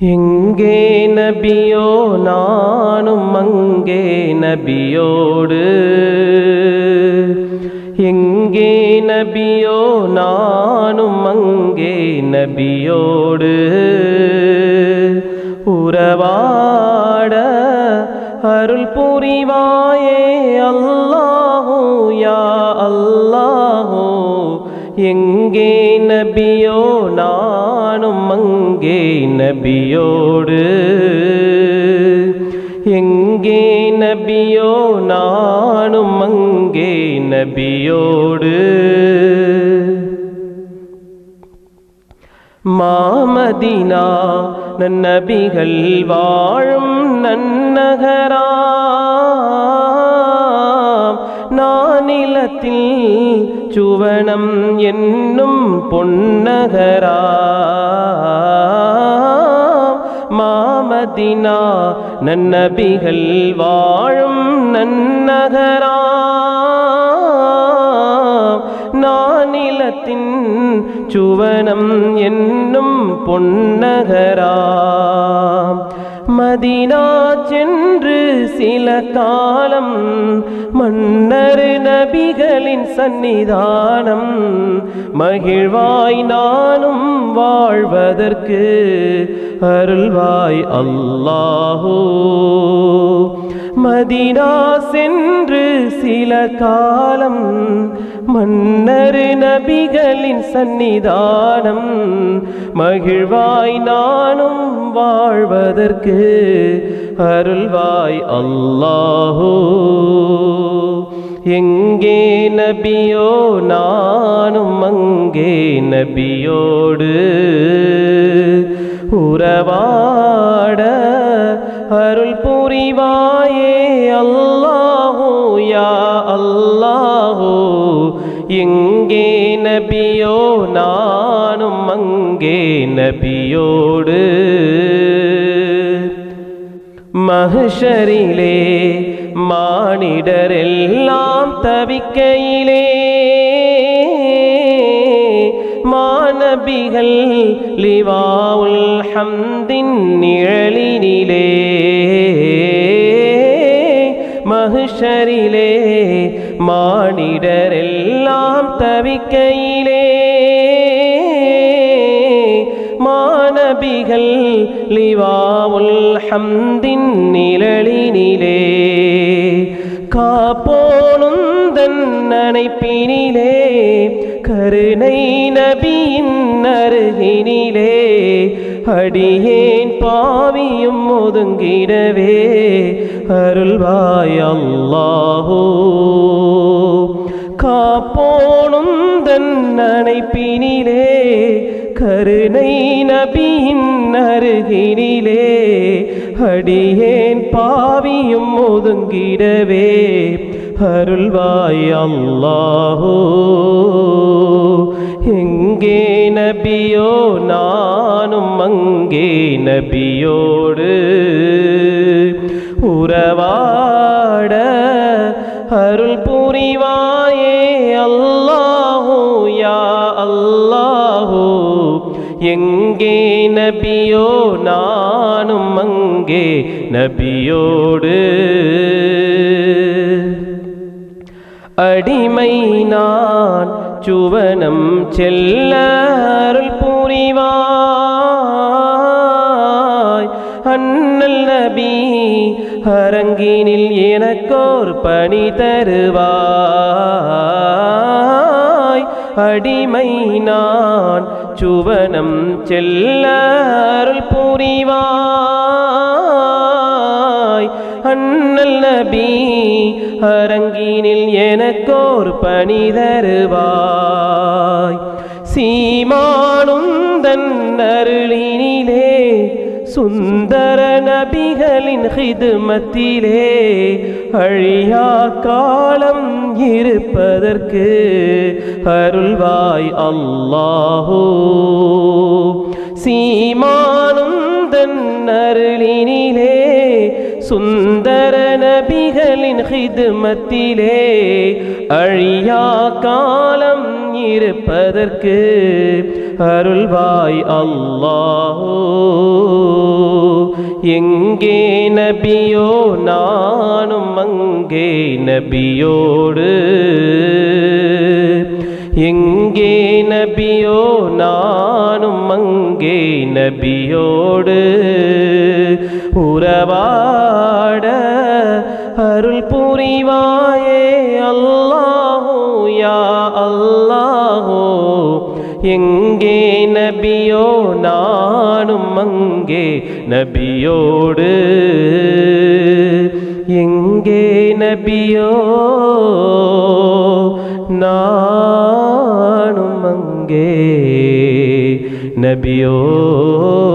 எங்கே நபியோ நானும் அங்கே நபியோடு எங்கே நபியோ நானும் அங்கே நபியோடு உறவாட அருள் புரிவாயே அல்லாஹூ யா அல்லாஹூ எங்கே நபியோ நானும் அங்கே நபியோடு எங்கே நபியோ நானும் அங்கே நபியோடு மாமதினா நன்னபிகள் வாழும் நன்னகரா நானிலத்தில் சுவனம் என்னும் பொன்னகரா மாமதினா நன்னபிகள் வாழும் நன்னகரா நானிலத்தின் சுவனம் என்னும் பொன்னகரா மதினா சென்று சில காலம் மன்னர் நபிகளின் சந்நிதானம் மகிழ்வாய் நானும் வாழ்வதற்கு அருள்வாய் அல்லாஹூ மதினா சென்று சில காலம் மன்னர் நபிகளின் சந்நிதானம் மகிழ்வாய் நானும் வாழ்வதற்கு அருள்வாய் அல்லாஹூ எங்கே நபியோ நானும் அங்கே நபியோடு உறவாட அருள் புரிவாயே அல்லாஹூ யா அல்லாஹூ எங்கே நபியோ நானும் அங்கே நபியோடு மஹஷரிலே மானிடரெல்லாம் தவிக்கையிலே மாநபிகள் லிவாவுல் ஹம்தின் நிழலினிலே மஹஷரிலே மானிடரெல்லாம் தவிக்கையிலே மாநபிகள் லிவாவுல் ஹம்தின் நிழலினிலே காப்போனுந்தன் நனைப்பினிலே கருணை நபியின் அருகினிலே அடியேன் பாவியும் ஒதுங்கிடவே அருள்வாய் அல்லாஹோ காப்போனும் தன் அணைப்பினிலே கருணை நபியின் அருகினிலே அடியேன் பாவியும் ஒதுங்கிடவே அருள்வாய் அல்லாஹோ எங்கே நபியோ நானும் அங்கே நபியோடு உறவாட அருள் புரிவாயே அல்லாஹூ யா அல்லாஹூ எங்கே நபியோ நானும் அங்கே நபியோடு அடிமை நான் சுவனம் செல்ல அருள் புரிவாய் அண்ணல் நபி அரங்கினில் எனக்கோர் பணி தருவாய் அடிமை நான் சுவனம் செல்ல அருள் புரிவாய் அண்ணல் நபி அரங்கினில் எனக்கோர் பணி தருவாய் சீமானுந்தன் அருளினிலே சுந்தர நபிகளின் ஹிதுமத்திலே அழியா காலம் இருப்பதற்கு அருள்வாய் அல்லாஹோ சீமானுந்தன் அருளினிலே சுந்தர நபிகளின் ஹிதுமத்திலே அழியா காலம் இருப்பதற்கு அருள்வாய் அல்லாஹோ எங்கே நபியோ நானும் அங்கே நபியோடு எங்கே நபியோ நானும் அங்கே நபியோடு உறவாட அருள் புரிவாயே அல்லாஹோ யா அல்லாஹோ எங்கே நபியோ நானும் அங்கே நபியோடு எங்கே நபியோ நானும் அங்கே நபியோடு